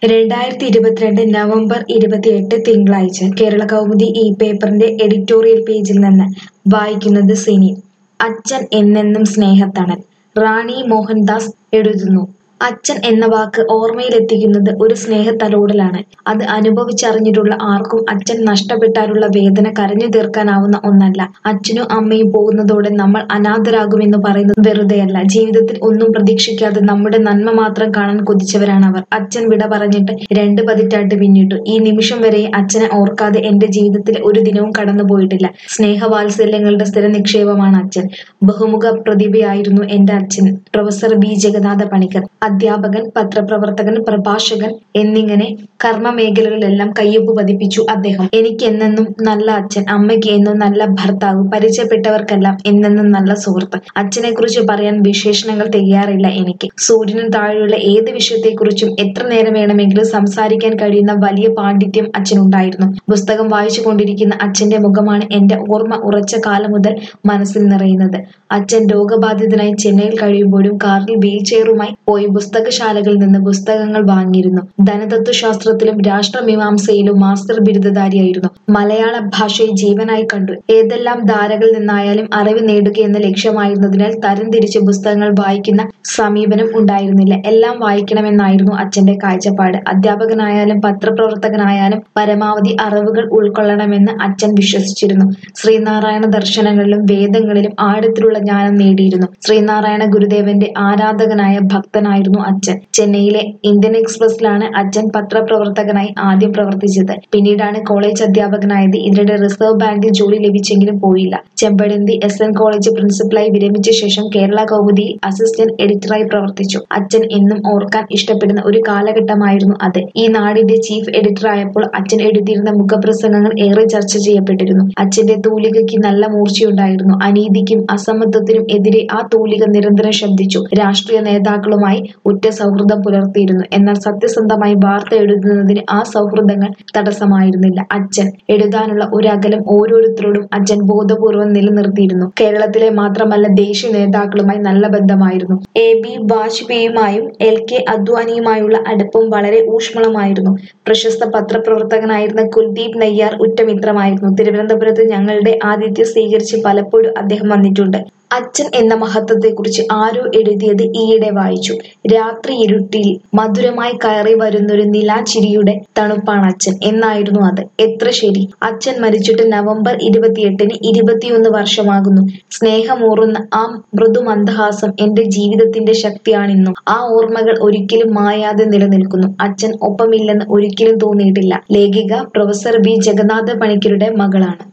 രണ്ടായിരത്തി ഇരുപത്തിരണ്ട് നവംബർ ഇരുപത്തിയെട്ട് തിങ്കളാഴ്ച കേരള കൗമുദി ഈ പേപ്പറിന്റെ എഡിറ്റോറിയൽ പേജിൽ നിന്ന് വായിക്കുന്നത് സിനി അച്ഛൻ എന്നെന്നും സ്നേഹത്തണൽ റാണി മോഹൻദാസ് എഴുതുന്നു അച്ഛൻ എന്ന വാക്ക് ഓർമ്മയിലെത്തിക്കുന്നത് ഒരു സ്നേഹത്തലോടലാണ് അത് അനുഭവിച്ചറിഞ്ഞിട്ടുള്ള ആർക്കും അച്ഛൻ നഷ്ടപ്പെട്ടാലുള്ള വേദന കരഞ്ഞു തീർക്കാനാവുന്ന ഒന്നല്ല അച്ഛനും അമ്മയും പോകുന്നതോടെ നമ്മൾ അനാഥരാകുമെന്ന് പറയുന്നത് വെറുതെയല്ല ജീവിതത്തിൽ ഒന്നും പ്രതീക്ഷിക്കാതെ നമ്മുടെ നന്മ മാത്രം കാണാൻ കൊതിച്ചവരാണ് അവർ അച്ഛൻ വിട പറഞ്ഞിട്ട് രണ്ട് പതിറ്റാണ്ട് പിന്നിട്ടു ഈ നിമിഷം വരെ അച്ഛനെ ഓർക്കാതെ എന്റെ ജീവിതത്തിൽ ഒരു ദിനവും കടന്നു പോയിട്ടില്ല സ്നേഹവാത്സല്യങ്ങളുടെ സ്ഥിര നിക്ഷേപമാണ് അച്ഛൻ ബഹുമുഖ പ്രതിഭയായിരുന്നു എന്റെ അച്ഛൻ പ്രൊഫസർ ബി ജഗന്നാഥ പണിക്കർ അധ്യാപകൻ പത്രപ്രവർത്തകൻ പ്രഭാഷകൻ എന്നിങ്ങനെ കർമ്മ മേഖലകളിലെല്ലാം കയ്യൊപ്പ് പതിപ്പിച്ചു അദ്ദേഹം എനിക്ക് എന്നെന്നും നല്ല അച്ഛൻ അമ്മയ്ക്ക് എന്നും നല്ല ഭർത്താവ് പരിചയപ്പെട്ടവർക്കെല്ലാം എന്നെന്നും നല്ല സുഹൃത്ത് അച്ഛനെ കുറിച്ച് പറയാൻ വിശേഷണങ്ങൾ തികയാറില്ല എനിക്ക് സൂര്യന് താഴെയുള്ള ഏത് വിഷയത്തെക്കുറിച്ചും എത്ര നേരം വേണമെങ്കിലും സംസാരിക്കാൻ കഴിയുന്ന വലിയ പാണ്ഡിത്യം അച്ഛനുണ്ടായിരുന്നു പുസ്തകം വായിച്ചു കൊണ്ടിരിക്കുന്ന അച്ഛന്റെ മുഖമാണ് എന്റെ ഓർമ്മ ഉറച്ച കാലം മുതൽ മനസ്സിൽ നിറയുന്നത് അച്ഛൻ രോഗബാധിതനായി ചെന്നൈയിൽ കഴിയുമ്പോഴും കാറിൽ വീൽ ചെയറുമായി പോയി പുസ്തകശാലകളിൽ നിന്ന് പുസ്തകങ്ങൾ വാങ്ങിയിരുന്നു ധനതത്വശാസ്ത്രത്തിലും രാഷ്ട്രമീമാംസയിലും മാസ്റ്റർ ബിരുദധാരിയായിരുന്നു മലയാള ഭാഷയെ ജീവനായി കണ്ടു ഏതെല്ലാം ധാരകളിൽ നിന്നായാലും അറിവ് നേടുക എന്ന ലക്ഷ്യമായിരുന്നതിനാൽ തരംതിരിച്ച് പുസ്തകങ്ങൾ വായിക്കുന്ന സമീപനം ഉണ്ടായിരുന്നില്ല എല്ലാം വായിക്കണമെന്നായിരുന്നു അച്ഛന്റെ കാഴ്ചപ്പാട് അധ്യാപകനായാലും പത്രപ്രവർത്തകനായാലും പരമാവധി അറിവുകൾ ഉൾക്കൊള്ളണമെന്ന് അച്ഛൻ വിശ്വസിച്ചിരുന്നു ശ്രീനാരായണ ദർശനങ്ങളിലും വേദങ്ങളിലും ആഴത്തിലുള്ള ജ്ഞാനം നേടിയിരുന്നു ശ്രീനാരായണ ഗുരുദേവന്റെ ആരാധകനായ ഭക്തനായിരുന്നു അച്ഛൻ ചെന്നൈയിലെ ഇന്ത്യൻ എക്സ്പ്രസിലാണ് അച്ഛൻ പത്രപ്രവർത്തകനായി ആദ്യം പ്രവർത്തിച്ചത് പിന്നീടാണ് കോളേജ് അധ്യാപകനായത് ഇതിനിടെ റിസർവ് ബാങ്കിൽ ജോലി ലഭിച്ചെങ്കിലും പോയില്ല ചെമ്പഴന്തി എസ് എൻ കോളേജ് പ്രിൻസിപ്പലായി വിരമിച്ച ശേഷം കേരള കൗമുദി അസിസ്റ്റന്റ് എഡിറ്ററായി പ്രവർത്തിച്ചു അച്ഛൻ എന്നും ഓർക്കാൻ ഇഷ്ടപ്പെടുന്ന ഒരു കാലഘട്ടമായിരുന്നു അത് ഈ നാടിന്റെ ചീഫ് എഡിറ്റർ ആയപ്പോൾ അച്ഛൻ എഴുതിയിരുന്ന മുഖപ്രസംഗങ്ങൾ ഏറെ ചർച്ച ചെയ്യപ്പെട്ടിരുന്നു അച്ഛന്റെ തൂലികയ്ക്ക് നല്ല മൂർച്ചയുണ്ടായിരുന്നു അനീതിക്കും അസമത്വത്തിനും എതിരെ ആ തൂലിക നിരന്തരം ശബ്ദിച്ചു രാഷ്ട്രീയ നേതാക്കളുമായി ഉറ്റ സൗഹൃദം പുലർത്തിയിരുന്നു എന്നാൽ സത്യസന്ധമായി വാർത്ത എഴുതുന്നതിന് ആ സൗഹൃദങ്ങൾ തടസ്സമായിരുന്നില്ല അച്ഛൻ എഴുതാനുള്ള ഒരു അകലം ഓരോരുത്തരോടും അച്ഛൻ ബോധപൂർവം നിലനിർത്തിയിരുന്നു കേരളത്തിലെ മാത്രമല്ല ദേശീയ നേതാക്കളുമായി നല്ല ബന്ധമായിരുന്നു എ ബി വാജ്പേയിയുമായും എൽ കെ അദ്വാനിയുമായുള്ള അടുപ്പം വളരെ ഊഷ്മളമായിരുന്നു പ്രശസ്ത പത്രപ്രവർത്തകനായിരുന്ന കുൽദീപ് നയ്യാർ ഉറ്റമിത്രമായിരുന്നു തിരുവനന്തപുരത്ത് ഞങ്ങളുടെ ആതിഥ്യം സ്വീകരിച്ച് പലപ്പോഴും അദ്ദേഹം വന്നിട്ടുണ്ട് അച്ഛൻ എന്ന മഹത്വത്തെക്കുറിച്ച് ആരോ എഴുതിയത് ഈയിടെ വായിച്ചു രാത്രി ഇരുട്ടിൽ മധുരമായി കയറി വരുന്നൊരു നിലാചിരിയുടെ തണുപ്പാണ് അച്ഛൻ എന്നായിരുന്നു അത് എത്ര ശരി അച്ഛൻ മരിച്ചിട്ട് നവംബർ ഇരുപത്തിയെട്ടിന് ഇരുപത്തിയൊന്ന് വർഷമാകുന്നു സ്നേഹമൂറുന്ന ആ മൃദുമന്ദഹാസം എന്റെ ജീവിതത്തിന്റെ ശക്തിയാണിന്നും ആ ഓർമ്മകൾ ഒരിക്കലും മായാതെ നിലനിൽക്കുന്നു അച്ഛൻ ഒപ്പമില്ലെന്ന് ഒരിക്കലും തോന്നിയിട്ടില്ല ലേഖിക പ്രൊഫസർ ബി ജഗന്നാഥ പണിക്കരുടെ മകളാണ്